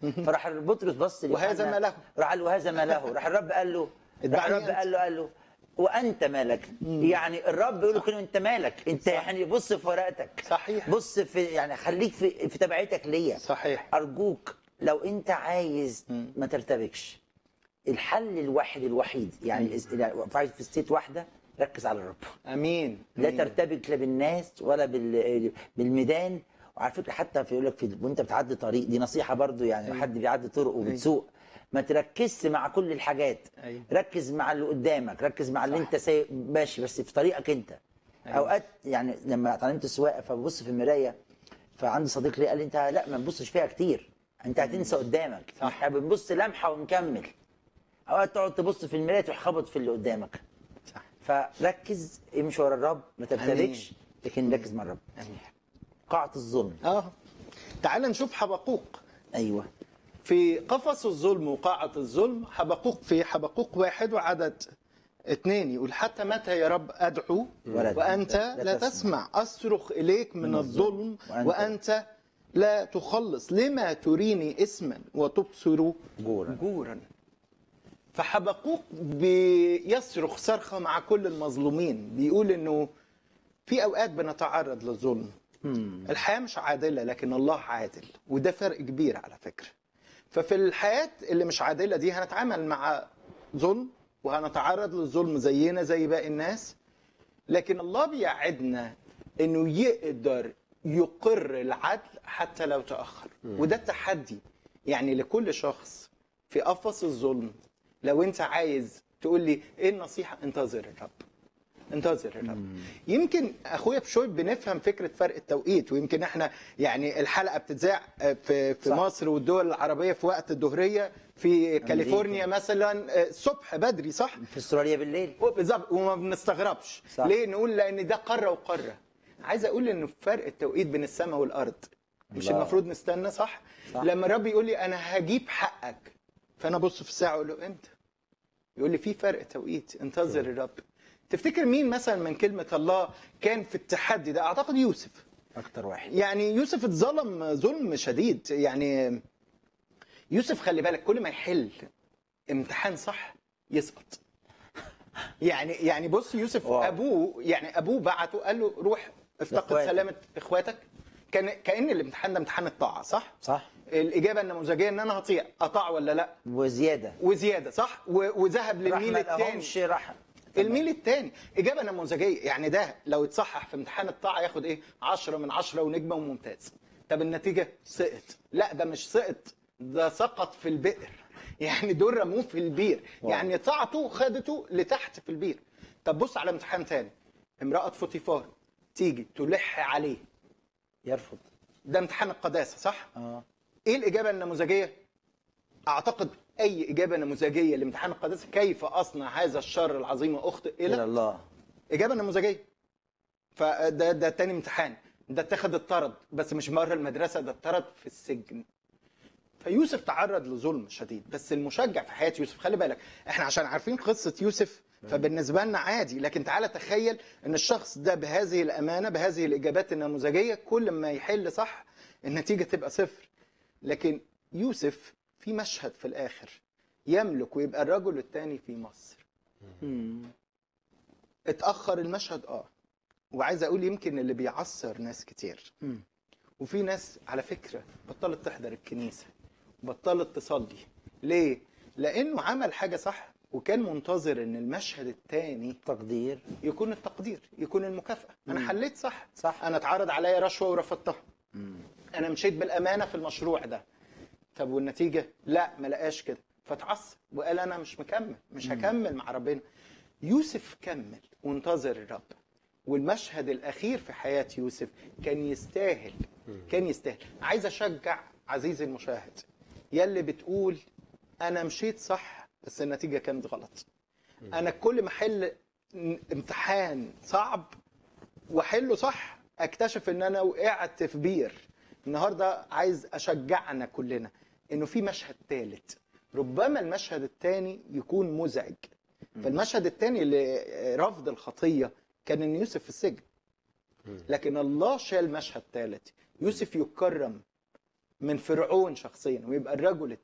فراح بطرس بص وهذا ليوحنا، ما له. راح قال له هذا ما له راح الرب قال له راح اتبعني الرب أنت. قال له قال له وانت مالك يعني الرب يقول له كده انت مالك انت يعني بص في ورقتك صحيح. بص في يعني خليك في في تبعيتك ليا صحيح ارجوك لو انت عايز ما ترتبكش الحل الواحد الوحيد يعني الاس- يعني عايز في ستيت واحده ركز على الرب امين لا أمين. ترتبك لا بالناس ولا بال- بالميدان وعلى فكره حتى في يقول لك في وانت بتعدي طريق دي نصيحه برضو يعني أيوة. حد بيعدي طرق وبتسوق ما تركزش مع كل الحاجات أيوة. ركز مع اللي قدامك ركز مع اللي صح. انت سايق ماشي بس في طريقك انت أيوة. اوقات يعني لما اتعلمت السواقه فببص في المرايه فعندي صديق لي قال لي انت لا ما تبصش فيها كتير انت هتنسى قدامك صح. احنا بنبص لمحه ونكمل اوقات تقعد تبص في المرايه تروح خبط في اللي قدامك صح فركز امشي ورا الرب ما ترتبكش لكن ركز مع الرب امين قاعة الظلم اه تعال نشوف حبقوق ايوه في قفص الظلم وقاعة الظلم حبقوق في حبقوق واحد وعدد اثنين يقول حتى متى يا رب أدعو ولا وأنت لا لا تسمع. تسمع أصرخ إليك من الظلم وأنت- وأنت لا تخلص لما تريني اسما وتبصر جورا جورا فحبقوق بيصرخ صرخة مع كل المظلومين بيقول انه في اوقات بنتعرض للظلم الحياة مش عادلة لكن الله عادل وده فرق كبير على فكرة ففي الحياة اللي مش عادلة دي هنتعامل مع ظلم وهنتعرض للظلم زينا زي باقي الناس لكن الله بيعدنا انه يقدر يقر العدل حتى لو تاخر وده التحدي يعني لكل شخص في قفص الظلم لو انت عايز تقول لي ايه النصيحه انتظر الرب انتظر الرب يمكن اخويا بشوي بنفهم فكره فرق التوقيت ويمكن احنا يعني الحلقه بتتذاع في في صح. مصر والدول العربيه في وقت الظهريه في كاليفورنيا مثلا الصبح بدري صح في استراليا بالليل بالظبط وما بنستغربش صح. ليه نقول لان ده قاره وقاره عايز اقول انه فرق التوقيت بين السماء والارض مش الله. المفروض نستنى صح؟, صح. لما الرب يقول لي انا هجيب حقك فانا ابص في الساعه اقول له امتى يقول لي في فرق توقيت انتظر الرب تفتكر مين مثلا من كلمه الله كان في التحدي ده اعتقد يوسف اكتر واحد يعني يوسف اتظلم ظلم شديد يعني يوسف خلي بالك كل ما يحل امتحان صح يسقط يعني يعني بص يوسف واو. ابوه يعني ابوه بعته قال له روح افتقد لإخواتك. سلامه اخواتك كان كان الامتحان ده امتحان الطاعه صح؟ صح الاجابه النموذجيه ان انا هطيع اطاع ولا لا وزياده وزياده صح؟ و- وذهب راح للميل ما الثاني لهمش راح الميل الثاني اجابه نموذجيه يعني ده لو اتصحح في امتحان الطاعه ياخد ايه 10 من 10 ونجمه وممتاز طب النتيجه سقط لا ده مش سقط ده سقط في البئر يعني دول رموه في البير واو. يعني طاعته خدته لتحت في البير طب بص على امتحان تاني امراه فوتيفار تيجي تلح عليه يرفض ده امتحان القداسه صح اه ايه الاجابه النموذجيه اعتقد اي اجابه نموذجيه لامتحان القداسه كيف اصنع هذا الشر العظيم واخطئ الى الى الله اجابه نموذجيه فده ده تاني امتحان ده اتخذ اتطرد بس مش بره المدرسه ده اتطرد في السجن فيوسف تعرض لظلم شديد بس المشجع في حياه يوسف خلي بالك احنا عشان عارفين قصه يوسف فبالنسبه لنا عادي لكن تعالى تخيل ان الشخص ده بهذه الامانه بهذه الاجابات النموذجيه كل ما يحل صح النتيجه تبقى صفر لكن يوسف في مشهد في الاخر يملك ويبقى الرجل الثاني في مصر اتاخر المشهد اه وعايز اقول يمكن اللي بيعصر ناس كتير مم. وفي ناس على فكره بطلت تحضر الكنيسه بطلت تصلي ليه لانه عمل حاجه صح وكان منتظر ان المشهد الثاني تقدير يكون التقدير يكون المكافاه انا مم. حليت صح صح. انا اتعرض عليا رشوه ورفضتها مم. انا مشيت بالامانه في المشروع ده طب والنتيجه لا ما لقاش كده فتعصب وقال انا مش مكمل مش هكمل مع ربنا يوسف كمل وانتظر الرب والمشهد الاخير في حياه يوسف كان يستاهل كان يستاهل عايز اشجع عزيزي المشاهد يلي بتقول انا مشيت صح بس النتيجه كانت غلط انا كل ما احل امتحان صعب واحله صح اكتشف ان انا وقعت في بير النهارده عايز اشجعنا كلنا انه في مشهد ثالث ربما المشهد الثاني يكون مزعج فالمشهد الثاني لرفض الخطيه كان ان يوسف في السجن لكن الله شال مشهد ثالث يوسف يكرم من فرعون شخصيا ويبقى الرجل